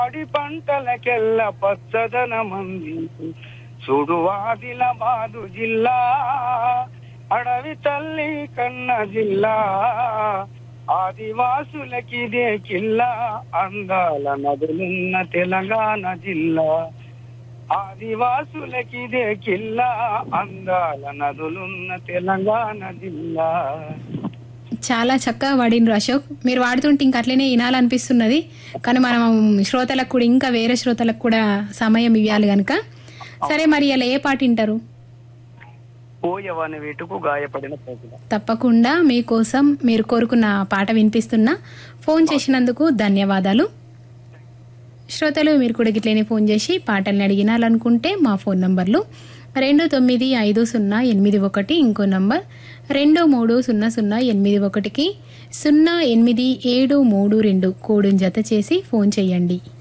పాడి పంటలకెల్ల పచ్చదనమందించు సుడువాదిల బాదు జిల్లా అడవి తల్లి కన్న జిల్లా ఆదివాసులకిదే కిల్లా అందాల నదులున్న తెలంగాణ జిల్లా ఆదివాసులకిదే కిల్లా అందాల నదులున్న తెలంగాణ జిల్లా చాలా చక్కగా వాడిండ్రు అశోక్ మీరు వాడుతుంటే ఇంకా అట్లనే వినాలనిపిస్తున్నది కానీ మనం శ్రోతలకు కూడా ఇంకా వేరే శ్రోతలకు కూడా సమయం ఇవ్వాలి గనుక సరే మరి ఇలా ఏ పాట వింటారు పోయవని వేటుకు గాయపడిన ప్రజల తప్పకుండా మీకోసం మీరు కోరుకున్న పాట వినిపిస్తున్నా ఫోన్ చేసినందుకు ధన్యవాదాలు శ్రోతలు మీరు కూడా గిట్లనే ఫోన్ చేసి పాటల్ని అడిగినాలనుకుంటే మా ఫోన్ నంబర్లు రెండు తొమ్మిది ఐదు సున్నా ఎనిమిది ఒకటి ఇంకో నంబర్ రెండు మూడు సున్నా సున్నా ఎనిమిది ఒకటికి సున్నా ఎనిమిది ఏడు మూడు రెండు కోడుని జత చేసి ఫోన్ చేయండి